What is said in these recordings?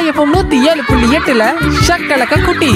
FM நூத்தி ஏழு புள்ளி எட்டுல ஷக்கலக்க குட்டி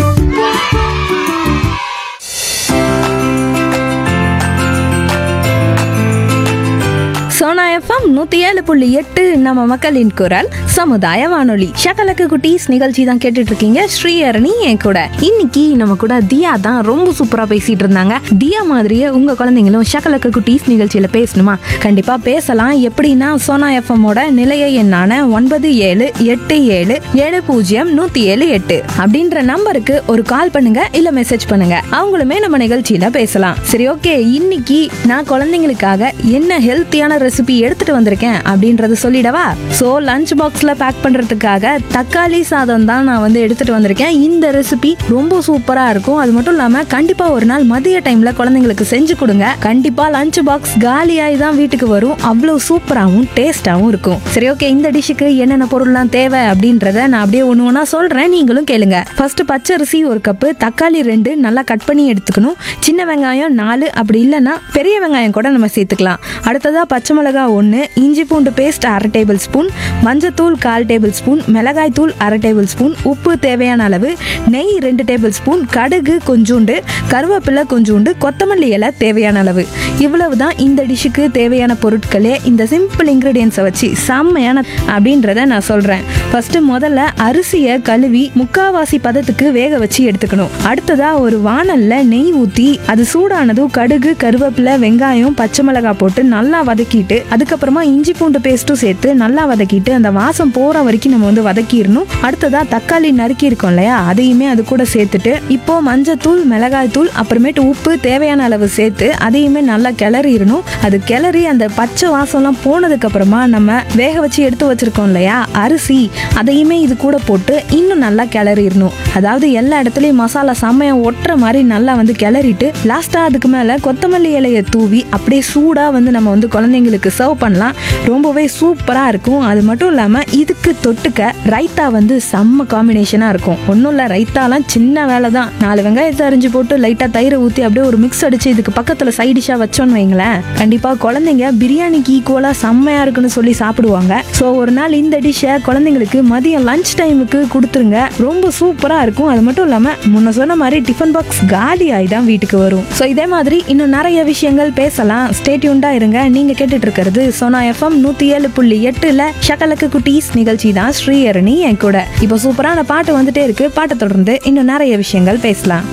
சோனா எஃப்எம் நூத்தி ஏழு புள்ளி எட்டு நம்ம மக்களின் குரல் சமுதாய வானொலி ஷகலக்கு குட்டீஸ் நிகழ்ச்சி தான் கேட்டுட்டு இருக்கீங்க ஸ்ரீஹரணி என் கூட இன்னைக்கு நம்ம கூட தியா தான் ரொம்ப சூப்பரா பேசிட்டு இருந்தாங்க தியா மாதிரியே உங்க குழந்தைங்களும் ஷகலக்கு குட்டீஸ் நிகழ்ச்சியில பேசணுமா கண்டிப்பா பேசலாம் எப்படின்னா சோனா எஃப்எம்மோட நிலைய எண்ணான ஒன்பது ஏழு எட்டு ஏழு ஏழு பூஜ்ஜியம் நூத்தி ஏழு எட்டு அப்படின்ற நம்பருக்கு ஒரு கால் பண்ணுங்க இல்ல மெசேஜ் பண்ணுங்க அவங்களுமே நம்ம நிகழ்ச்சியில பேசலாம் சரி ஓகே இன்னைக்கு நான் குழந்தைங்களுக்காக என்ன ஹெல்த்தியான ரெசிபி எடுத்துட்டு வந்திருக்கேன் அப்படின்றத சொல்லிடவா சோ லஞ்ச் பாக்ஸ்ல பேக் பண்றதுக்காக தக்காளி சாதம் தான் நான் வந்து எடுத்துட்டு வந்திருக்கேன் இந்த ரெசிபி ரொம்ப சூப்பரா இருக்கும் அது மட்டும் இல்லாம கண்டிப்பா ஒரு நாள் மதிய டைம்ல குழந்தைங்களுக்கு செஞ்சு கொடுங்க கண்டிப்பா லஞ்ச் பாக்ஸ் காலியாகி தான் வீட்டுக்கு வரும் அவ்வளவு சூப்பராகவும் டேஸ்டாகவும் இருக்கும் சரி ஓகே இந்த டிஷ்ஷுக்கு என்னென்ன பொருள்லாம் தேவை அப்படின்றத நான் அப்படியே ஒன்று ஒன்றா சொல்றேன் நீங்களும் கேளுங்க ஃபர்ஸ்ட் பச்சரிசி ஒரு கப்பு தக்காளி ரெண்டு நல்லா கட் பண்ணி எடுத்துக்கணும் சின்ன வெங்காயம் நாலு அப்படி இல்லைன்னா பெரிய வெங்காயம் கூட நம்ம சேர்த்துக்கலாம் அடுத்ததா பச்சை மிளகாய் ஒன்று இஞ்சி பூண்டு பேஸ்ட் அரை டேபிள் ஸ்பூன் மஞ்சத்தூள் கால் டேபிள் ஸ்பூன் மிளகாய் தூள் அரை டேபிள் ஸ்பூன் உப்பு தேவையான அளவு நெய் ரெண்டு டேபிள் ஸ்பூன் கடுகு கொஞ்சோண்டு கருவேப்பிலை கொஞ்சோண்டு கொத்தமல்லி இலை தேவையான அளவு இவ்வளவு தான் இந்த டிஷ்ஷுக்கு தேவையான பொருட்களே இந்த சிம்பிள் இன்க்ரீடியன்ஸை வச்சு செம்மையான அப்படின்றத நான் சொல்கிறேன் ஃபர்ஸ்ட் முதல்ல அரிசியை கழுவி முக்காவாசி பதத்துக்கு வேக வச்சு எடுத்துக்கணும் அடுத்ததா ஒரு வாணல்ல நெய் ஊற்றி அது சூடானதும் கடுகு கருவேப்பிலை வெங்காயம் பச்சை மிளகாய் போட்டு நல்லா வதக்கிட்டு அதுக்கப்புறமா இஞ்சி பூண்டு பேஸ்ட்டும் சேர்த்து நல்லா வதக்கிட்டு அந்த வாசம் போற வரைக்கும் நம்ம வந்து வதக்கிடணும் அடுத்ததா தக்காளி நறுக்கி இருக்கோம் இல்லையா அதையுமே அது கூட சேர்த்துட்டு இப்போ மஞ்சத்தூள் மிளகாய் தூள் அப்புறமேட்டு உப்பு தேவையான அளவு சேர்த்து அதையுமே நல்லா கிளறிடணும் அது கிளறி அந்த பச்சை வாசம்லாம் போனதுக்கு அப்புறமா நம்ம வேக வச்சு எடுத்து வச்சிருக்கோம் இல்லையா அரிசி அதையுமே இது கூட போட்டு இன்னும் நல்லா கிளறிடணும் அதாவது எல்லா இடத்துலயும் மசாலா செம்மையா ஒட்டுற மாதிரி நல்லா வந்து கிளறிட்டு லாஸ்டா அதுக்கு மேல கொத்தமல்லி இலையை தூவி அப்படியே சூடா வந்து நம்ம வந்து குழந்தைங்களுக்கு சர்வ் பண்ணலாம் ரொம்பவே சூப்பரா இருக்கும் அது மட்டும் இல்லாம இதுக்கு தொட்டுக்க ரைத்தா வந்து செம்ம காம்பினேஷனா இருக்கும் ஒன்றும் இல்லை ரைத்தாலாம் சின்ன வேலை தான் நாலு வெங்காயத்தை அரிஞ்சு போட்டு லைட்டா தயிரை ஊற்றி அப்படியே ஒரு மிக்ஸ் அடிச்சு இதுக்கு பக்கத்துல சைட் டிஷ்ஷா வச்சோன்னு வைங்களேன் கண்டிப்பா குழந்தைங்க பிரியாணிக்கு ஈக்குவலா செம்மையா இருக்குன்னு சொல்லி சாப்பிடுவாங்க ஸோ ஒரு நாள் இந்த டிஷ்ஷை குழந்தைங்களுக்கு மதியம் லஞ்ச் டைமுக்கு கொடுத்துருங்க ரொம்ப சூப்பரா இருக்கும் அது மட்டும் இல்லாம முன்ன சொன்ன மாதிரி டிஃபன் பாக்ஸ் காலி ஆகி தான் வீட்டுக்கு வரும் ஸோ இதே மாதிரி இன்னும் நிறைய விஷயங்கள் பேசலாம் ஸ்டேட்யூண்டா இருங்க நீங்க கேட்டுட்டு இருக்கிறது சோனா எஃப்எம் நூத்தி ஏழு புள்ளி எட்டுல ஷகலக்கு குட்டீஸ் நிகழ்ச்சி தான் ஸ்ரீஹரணி என் கூட இப்போ சூப்பரான பாட்டு வந்துட்டே இருக்கு பாட்டை தொடர்ந்து இன்னும் நிறைய விஷயங்கள் பேசலாம்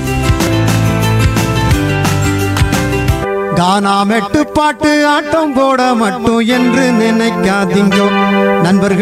கானா மெட்டு பாட்டு ஆட்டம் போட மட்டும் என்று நினைக்காதீங்க நண்பர்கள்